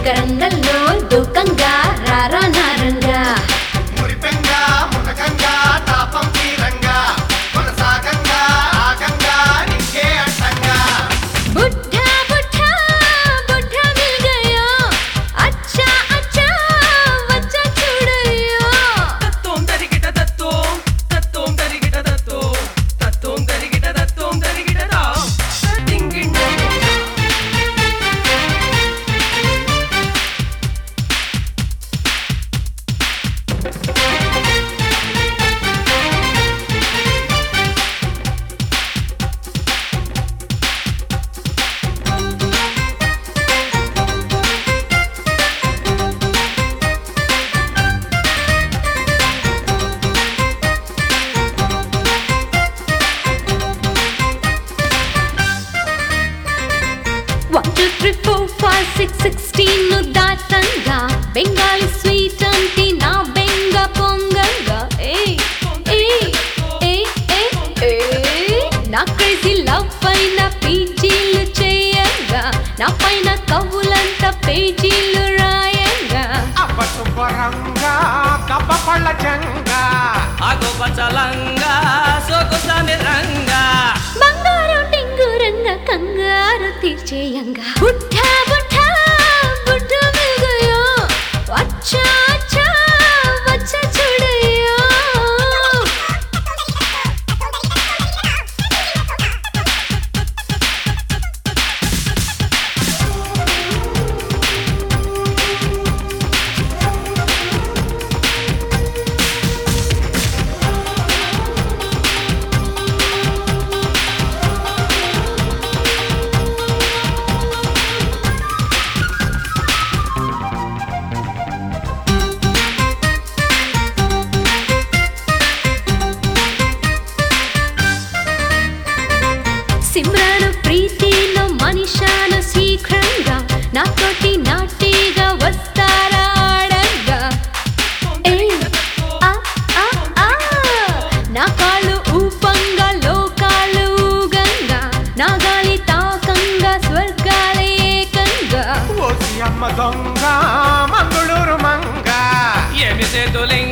రంగరంగల్లో దూకంగా రారా నారంగా మురిపెంగా మునకంగా తాపం తీరంగా కొనసాగంగా ఆగంగా నింగే అడ్డంగా బుడ్ఢా బుడ్ఢా బుడ్ఢా మిల్ గయా అచ్చా అచ్చా వచ్చా చూడయ్యా తత్వం తరిగిట తత్వం తత్వం తరిగిట తత్వం తత్వం తరిగిట తత్వం తరిగిట తా డింగిట one two three four five six sixteen దాటంగా బెంగాలీ స్వీట్ అంటే నా బెంగ పొంగంగా ఏయ్ ఏయ్ ఏయ్ ఏయ్ ఏయ్ నా క్రేజీ లవ్ పైన పీజీలు చేయగా నా పైన కవులంత పేజీలు రాయంగా అబ్బశుభ్రంగా కప్ప పళ్ళ జంగా ఆగో పచ్చలంగా సోకు రంగా బంగారం టింగురంగా కంగారు తీర్చేయంగా బుద్ధా బుద్ధా బుద్ధ మిల్గయో వచ్చా వచ్చా వచ్చ చూడయ్యో సిమ్రాను ప్రీతిలో మనిషాను శీఘ్రంగా నాతోటి నాటిగా వస్తారా ఆడంగా ఏయ్, ఆ, ఆ, ఆ. నా కాళ్ళు ఊపంగా లోకాలు ఊగంగా నా గాలి తాకంగా స్వర్గాలే ఏకంగా ఓసి అమ్మ దొంగ మంగళూరు మంగ ఏమి చేతులింగ